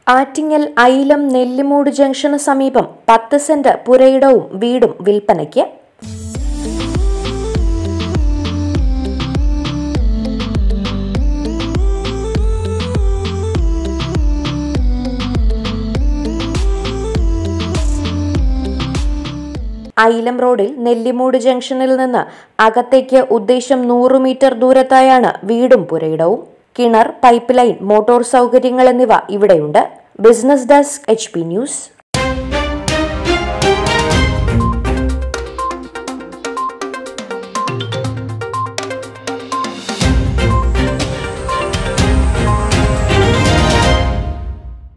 Attingal ഐലം Nellimoodu junction സമീപം പത്ത് saint പുരയിടവും വീടും വിൽപ്പനയ്ക്ക് ഐലം റോഡിൽ നെല്ലിമൂട് ജംഗ്ഷനിൽ നിന്ന് അകത്തേക്ക് ഉദ്ദേശം നൂറ് മീറ്റർ ദൂരത്തായാണ് വീടും പുരയിടവും കിണർ പൈപ്പ് ലൈൻ മോട്ടോർ സൗകര്യങ്ങൾ എന്നിവ ഇവിടെയുണ്ട് business desk H P news